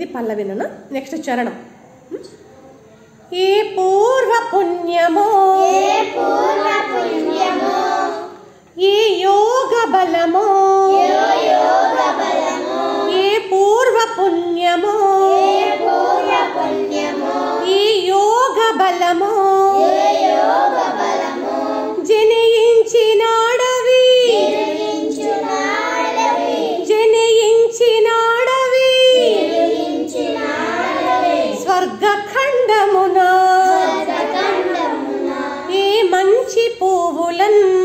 ఇది పల్లవిన నెక్స్ట్ చరణం ఏ పూర్వ పుణ్యమో ఏ పూర్వ పుణ్యమో ఏ యోగ బలమో ఏ యోగ బలమో ఏ పూర్వ పుణ్యమో ఏ పూర్వ పుణ్యమో ఈ యోగ బలమో ఏ యోగ బలమో జనయించినాడవి నిర్మించునాడవి జనయించినాడవి నిర్మించునాడవి స్వర్గఖండమున స్వర్గఖండమున ఏ మంచి పువ్వులన్